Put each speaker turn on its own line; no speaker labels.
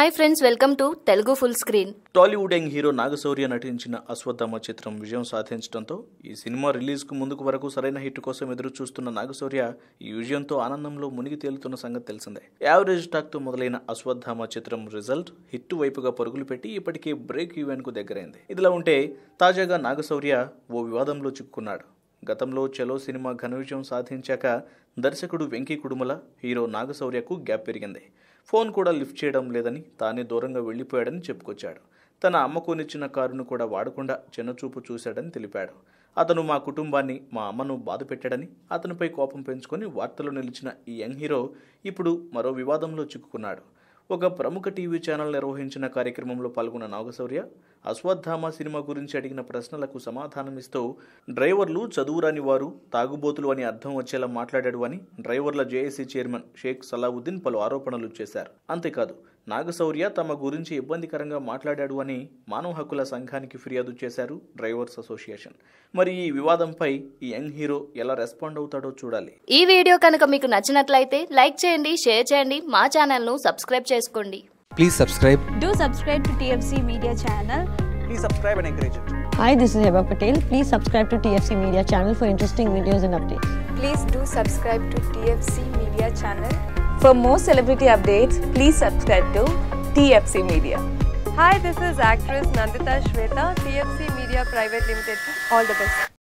Hi friends welcome to Telugu full screen
Tollywood young hero Naga Shaurya నటించిన అశ్వత్థామ చిత్రం విజయం సాధించడంతో ఈ సినిమా రిలీజ్ కు ముందుకు వరకు సరైన హిట్ కోసం ఎదురు చూస్తున్న నాగశౌర్య ఈ విజయంతో ఆనందంలో మునిగి తేలుతున్న సంగతి తెలిసిందే యావరేజ్ టాక్ తో మొదలైన అశ్వత్థామ చిత్రం రిజల్ట్ హిట్ వైపుగా పరుగులు పెట్టి ఇప్పటికే బ్రేక్ ఈవెన్ కు దగ్గరైంది ఇదిలా ఉంటే తాజాగా నాగశౌర్య ఓ వివాదంలో చిక్కుకున్నాడు గతంలో చలో సినిమా ఘన విజయం సాధించాక దర్శకుడు వెంకీ కుడుమల హీరో నాగశౌర్యకు గ్యాప్ పెరిగింది ఫోన్ కూడా లిఫ్ట్ చేయడం లేదని తానే దూరంగా వెళ్లిపోయాడని చెప్పుకొచ్చాడు తన అమ్మ కొనిచ్చిన కారును కూడా వాడకుండా చిన్నచూపు చూశాడని తెలిపాడు అతను మా కుటుంబాన్ని మా అమ్మను బాధ పెట్టాడని అతనిపై కోపం పెంచుకొని వార్తలు నిలిచిన ఈ యంగ్ హీరో ఇప్పుడు మరో వివాదంలో చిక్కుకున్నాడు ఒక ప్రముఖ టీవీ ఛానల్ నిర్వహించిన కార్యక్రమంలో పాల్గొన్న నాగశౌర్య అశ్వత్థామ సినిమా గురించి అడిగిన ప్రశ్నలకు సమాధానమిస్తూ డ్రైవర్లు చదువురాని వారు తాగుబోతులు అని అర్థం వచ్చేలా మాట్లాడాడు అని డ్రైవర్ల జేఏసీ చైర్మన్ షేక్ సలావుద్దీన్ పలు ఆరోపణలు చేశారు అంతేకాదు నాగశౌర్య తమ గురించి ఇబ్బందికరంగా మాట్లాడాడు అని మానవ హక్కుల సంఘానికి ఫిర్యాదు చేశారు డ్రైవర్స్ అసోసియేషన్ మరి ఈ వివాదంపై ఈ యంగ్ హీరో ఎలా రెస్పాండ్ అవుతాడో చూడాలి
ఈ వీడియో కనుక మీకు నచ్చినట్లయితే లైక్ చేయండి షేర్ చేయండి మా ఛానల్ను సబ్స్క్రైబ్ చేసుకోండి
Please subscribe.
Do subscribe to TFC Media channel.
please subscribe and encourage it.
Hi, this is Heba Patel. Please subscribe to TFC Media channel for interesting videos and updates.
Please do subscribe to TFC Media channel. For more celebrity updates, please subscribe to TFC Media.
Hi, this is actress Nandita Shweta, TFC Media Private Limited. All the best.